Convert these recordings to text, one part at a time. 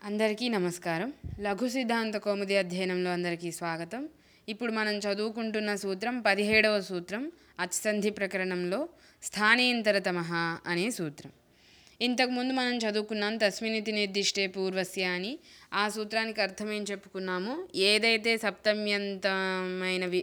అందరికీ నమస్కారం లఘు సిద్ధాంత కౌముది అధ్యయనంలో అందరికీ స్వాగతం ఇప్పుడు మనం చదువుకుంటున్న సూత్రం పదిహేడవ సూత్రం అచ్సంధి ప్రకరణంలో స్థానేంతరతమః అనే సూత్రం ఇంతకుముందు మనం చదువుకున్నాం తస్మినితి నిర్దిష్టే పూర్వస్య అని ఆ సూత్రానికి అర్థం ఏం చెప్పుకున్నామో ఏదైతే సప్తమ్యంతమైన వి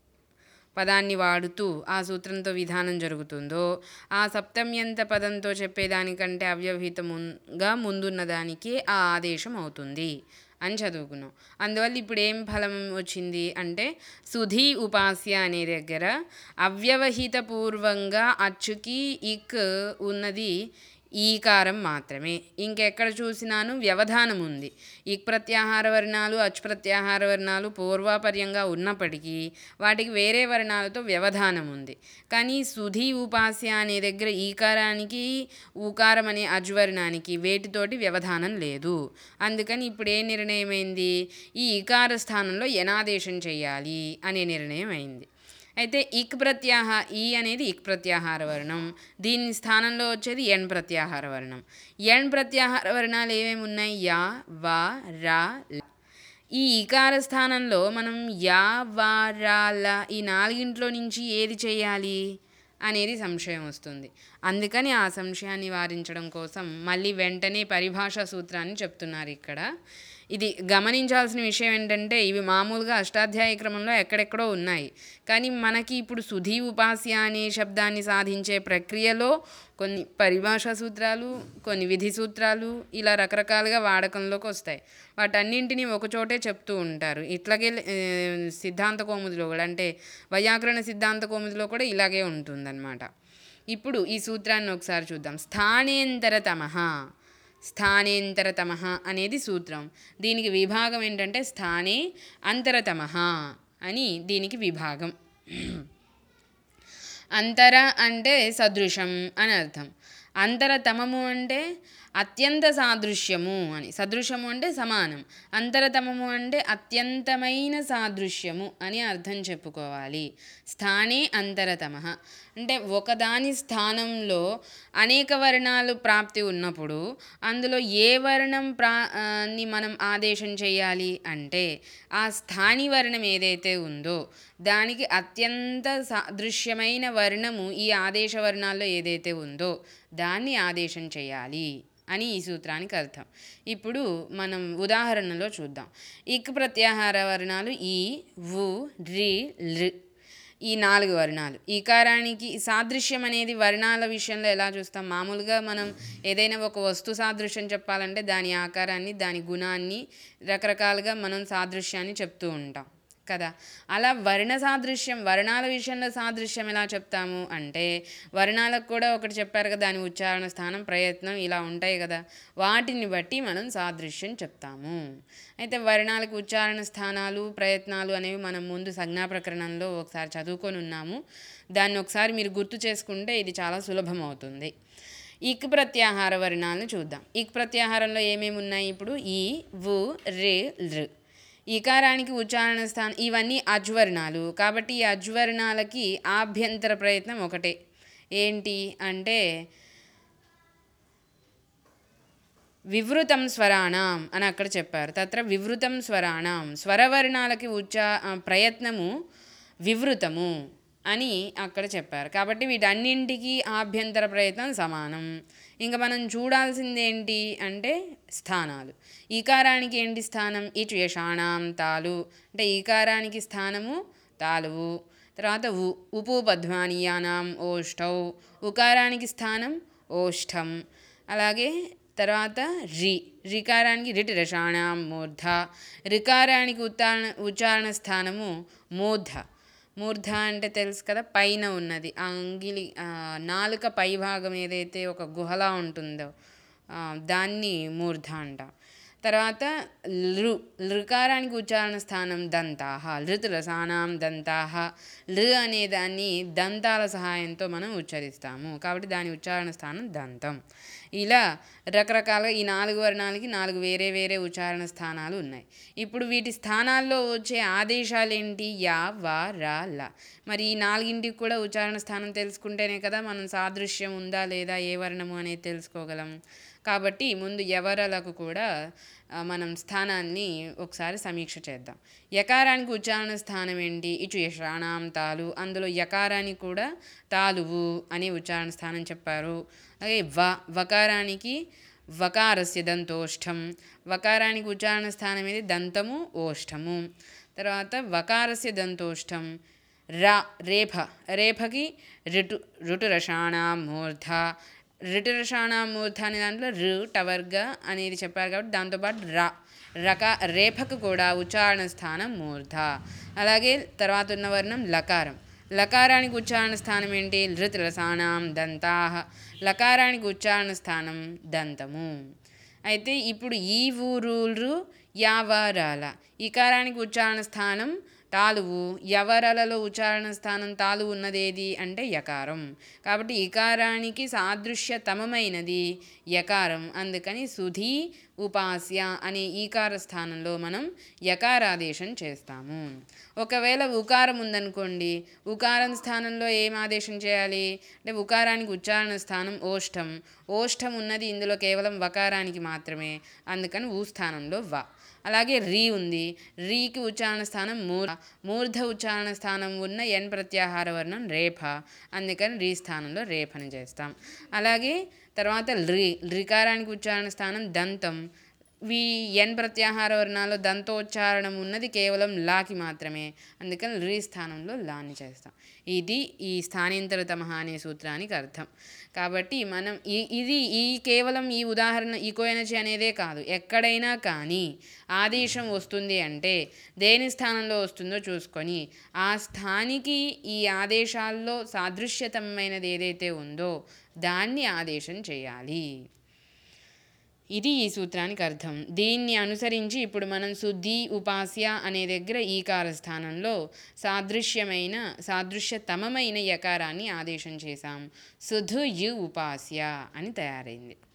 పదాన్ని వాడుతూ ఆ సూత్రంతో విధానం జరుగుతుందో ఆ సప్తమ్యంత పదంతో చెప్పేదానికంటే అవ్యవహితముగా ముందున్న దానికి ఆ ఆదేశం అవుతుంది అని చదువుకున్నాం అందువల్ల ఇప్పుడు ఏం ఫలం వచ్చింది అంటే సుధీ ఉపాస్య అనే దగ్గర అవ్యవహిత పూర్వంగా అచ్చుకి ఇక్ ఉన్నది ఈకారం మాత్రమే ఇంకెక్కడ చూసినాను వ్యవధానం ఉంది ఇక్ ప్రత్యాహార వర్ణాలు అచ్ ప్రత్యాహార వర్ణాలు పూర్వాపర్యంగా ఉన్నప్పటికీ వాటికి వేరే వర్ణాలతో వ్యవధానం ఉంది కానీ సుధీ ఉపాస్య అనే దగ్గర ఈకారానికి ఊకారం అనే అజ్వర్ణానికి వేటితోటి వ్యవధానం లేదు అందుకని ఇప్పుడు ఏ నిర్ణయం అయింది ఈ ఈకార స్థానంలో యనాదేశం చేయాలి అనే నిర్ణయం అయింది అయితే ఇక్ ప్రత్యాహ ఈ అనేది ఇక్ ప్రత్యాహార వర్ణం దీని స్థానంలో వచ్చేది ఎన్ ప్రత్యాహార వర్ణం ఎన్ ప్రత్యాహార వర్ణాలు ఏమేమి ఉన్నాయి యా వా రా ల ఈ ఇకార స్థానంలో మనం యా వా రా ల ఈ నాలుగింట్లో నుంచి ఏది చేయాలి అనేది సంశయం వస్తుంది అందుకని ఆ సంశయాన్ని నివారించడం కోసం మళ్ళీ వెంటనే పరిభాషా సూత్రాన్ని చెప్తున్నారు ఇక్కడ ఇది గమనించాల్సిన విషయం ఏంటంటే ఇవి మామూలుగా అష్టాధ్యాయ క్రమంలో ఎక్కడెక్కడో ఉన్నాయి కానీ మనకి ఇప్పుడు సుధీ ఉపాస్య అనే శబ్దాన్ని సాధించే ప్రక్రియలో కొన్ని పరిభాషా సూత్రాలు కొన్ని విధి సూత్రాలు ఇలా రకరకాలుగా వాడకంలోకి వస్తాయి వాటన్నింటినీ ఒకచోటే చెప్తూ ఉంటారు ఇట్లాగే ఏ, సిద్ధాంత కోముదిలో కూడా అంటే వైయాకరణ సిద్ధాంత కోముదిలో కూడా ఇలాగే ఉంటుందన్నమాట ఇప్పుడు ఈ సూత్రాన్ని ఒకసారి చూద్దాం స్థానేంతరతమః స్థానేంతరతమః అనేది సూత్రం దీనికి విభాగం ఏంటంటే స్థానే అంతరతమః అని దీనికి విభాగం అంతర అంటే సదృశం అని అర్థం అంతరతమము అంటే అత్యంత సాదృశ్యము అని సదృశము అంటే సమానం అంతరతమము అంటే అత్యంతమైన సాదృశ్యము అని అర్థం చెప్పుకోవాలి స్థానే అంతరతమ అంటే ఒకదాని స్థానంలో అనేక వర్ణాలు ప్రాప్తి ఉన్నప్పుడు అందులో ఏ వర్ణం ప్రా ఆ, ని మనం ఆదేశం చేయాలి అంటే ఆ స్థాని వర్ణం ఏదైతే ఉందో దానికి అత్యంత సాదృశ్యమైన వర్ణము ఈ ఆదేశ వర్ణాల్లో ఏదైతే ఉందో దాన్ని ఆదేశం చేయాలి అని ఈ సూత్రానికి అర్థం ఇప్పుడు మనం ఉదాహరణలో చూద్దాం ఇక్ ప్రత్యాహార వర్ణాలు ఈ వు రి లృ ఈ నాలుగు వర్ణాలు ఈకారానికి సాదృశ్యం అనేది వర్ణాల విషయంలో ఎలా చూస్తాం మామూలుగా మనం ఏదైనా ఒక వస్తు సాదృశ్యం చెప్పాలంటే దాని ఆకారాన్ని దాని గుణాన్ని రకరకాలుగా మనం సాదృశ్యాన్ని చెప్తూ ఉంటాం కదా అలా వర్ణ సాదృశ్యం వర్ణాల విషయంలో సాదృశ్యం ఎలా చెప్తాము అంటే వర్ణాలకు కూడా ఒకటి చెప్పారు కదా దాని ఉచ్చారణ స్థానం ప్రయత్నం ఇలా ఉంటాయి కదా వాటిని బట్టి మనం సాదృశ్యం చెప్తాము అయితే వర్ణాలకు ఉచ్చారణ స్థానాలు ప్రయత్నాలు అనేవి మనం ముందు సంజ్ఞా ప్రకరణంలో ఒకసారి చదువుకొని ఉన్నాము దాన్ని ఒకసారి మీరు గుర్తు చేసుకుంటే ఇది చాలా సులభం అవుతుంది ఇక్ ప్రత్యాహార వర్ణాలను చూద్దాం ఇక్ ప్రత్యాహారంలో ఏమేమి ఉన్నాయి ఇప్పుడు ఈ వు రే లృ ఈకారానికి ఉచ్చారణ స్థానం ఇవన్నీ అజ్వర్ణాలు కాబట్టి ఈ అజ్వర్ణాలకి ఆభ్యంతర ప్రయత్నం ఒకటే ఏంటి అంటే వివృతం స్వరాణం అని అక్కడ చెప్పారు తత్ర వివృతం స్వరాణం స్వరవర్ణాలకి ఉచ్చా ఆ, ప్రయత్నము వివృతము అని అక్కడ చెప్పారు కాబట్టి వీటన్నింటికి ఆభ్యంతర ప్రయత్నం సమానం ఇంకా మనం చూడాల్సింది ఏంటి అంటే స్థానాలు ఈకారానికి ఏంటి స్థానం ఇటు యషాణం తాలు అంటే ఈకారానికి స్థానము తాలువు తర్వాత ఉ ఉపు పద్మానీయానాం ఓష్టౌ ఉకారానికి స్థానం ఓష్టం అలాగే తర్వాత రి రికారానికి రిటి రషాణం మూర్ధ రికారానికి ఉచ్చారణ ఉచ్చారణ స్థానము మూర్ధ మూర్ధ అంటే తెలుసు కదా పైన ఉన్నది ఆ అంగిలి ఆ, నాలుక పై భాగం ఏదైతే ఒక గుహలా ఉంటుందో ఆ, దాన్ని మూర్ధ అంటాం తర్వాత లృ లృకారానికి ఉచ్చారణ స్థానం దంతాహ లృత్ రసానాం దంతాహ లృ అనే దాన్ని దంతాల సహాయంతో మనం ఉచ్చరిస్తాము కాబట్టి దాని ఉచ్చారణ స్థానం దంతం ఇలా రకరకాలుగా ఈ నాలుగు వర్ణాలకి నాలుగు వేరే వేరే ఉచ్చారణ స్థానాలు ఉన్నాయి ఇప్పుడు వీటి స్థానాల్లో వచ్చే ఆదేశాలు ఏంటి యా వా రా ల మరి ఈ నాలుగింటికి కూడా ఉచ్చారణ స్థానం తెలుసుకుంటేనే కదా మనం సాదృశ్యం ఉందా లేదా ఏ వర్ణము అనేది తెలుసుకోగలం కాబట్టి ముందు ఎవరలకు కూడా ఆ, మనం స్థానాన్ని ఒకసారి సమీక్ష చేద్దాం యకారానికి ఉచ్చారణ స్థానం ఏంటి ఇటు యషాణం తాలు అందులో యకారానికి కూడా తాలువు అనే ఉచ్చారణ స్థానం చెప్పారు అలాగే వ వకారానికి వకారస్య దంతోష్టం వకారానికి ఉచ్చారణ స్థానం ఏది దంతము ఓష్టము తర్వాత వకారస్య దంతోష్టం రా రేఫ రేఫకి ఋటు ఋటురషాణం మూర్ధ ఋటురషాణం మూర్ధ అనే దాంట్లో ఋ టవర్గ అనేది చెప్పారు కాబట్టి దాంతోపాటు రా రక రేఫకు కూడా ఉచ్చారణ స్థానం మూర్ధ అలాగే తర్వాత ఉన్న వర్ణం లకారం లకారానికి ఉచ్చారణ స్థానం ఏంటి లృతరసాణం దంతా లకారానికి ఉచ్చారణ స్థానం దంతము అయితే ఇప్పుడు ఈ ఊరూరు యావరాల ఇకారానికి ఉచ్చారణ స్థానం తాలువు యవరలలో ఉచ్చారణ స్థానం తాలు ఉన్నదేది అంటే యకారం కాబట్టి ఇకారానికి సాదృశ్యతమమైనది యకారం అందుకని సుధీ ఉపాస్య అనే ఈకార స్థానంలో మనం యకారాదేశం చేస్తాము ఒకవేళ ఉకారం ఉందనుకోండి ఉకారం స్థానంలో ఏం ఆదేశం చేయాలి అంటే ఉకారానికి ఉచ్చారణ స్థానం ఓష్టం ఓష్టం ఉన్నది ఇందులో కేవలం వకారానికి మాత్రమే అందుకని ఊ స్థానంలో వ అలాగే రీ ఉంది రీకి ఉచ్చారణ స్థానం మూర్ మూర్ధ ఉచ్చారణ స్థానం ఉన్న ఎన్ ప్రత్యాహార వర్ణం రేఫ అందుకని రీ స్థానంలో రేఫని చేస్తాం అలాగే తర్వాత రి రికారానికి ఉచ్చారణ స్థానం దంతం వీ ఎన్ ప్రత్యాహార వర్ణాల్లో దంతోచ్చారణం ఉన్నది కేవలం లాకి మాత్రమే అందుకని రీ స్థానంలో లాని చేస్తాం ఇది ఈ స్థానేంతరతమహ అనే సూత్రానికి అర్థం కాబట్టి మనం ఈ ఇది ఈ కేవలం ఈ ఉదాహరణ ఈకో ఎనర్జీ అనేదే కాదు ఎక్కడైనా కానీ ఆదేశం వస్తుంది అంటే దేని స్థానంలో వస్తుందో చూసుకొని ఆ స్థానికి ఈ ఆదేశాల్లో సాదృశ్యతమైనది ఏదైతే ఉందో దాన్ని ఆదేశం చేయాలి ఇది ఈ సూత్రానికి అర్థం దీన్ని అనుసరించి ఇప్పుడు మనం శుద్ధి ఉపాస్య అనే దగ్గర ఈకార స్థానంలో సాదృశ్యమైన సాదృశ్యతమమైన యకారాన్ని ఆదేశం చేశాం సుధు యు ఉపాస్య అని తయారైంది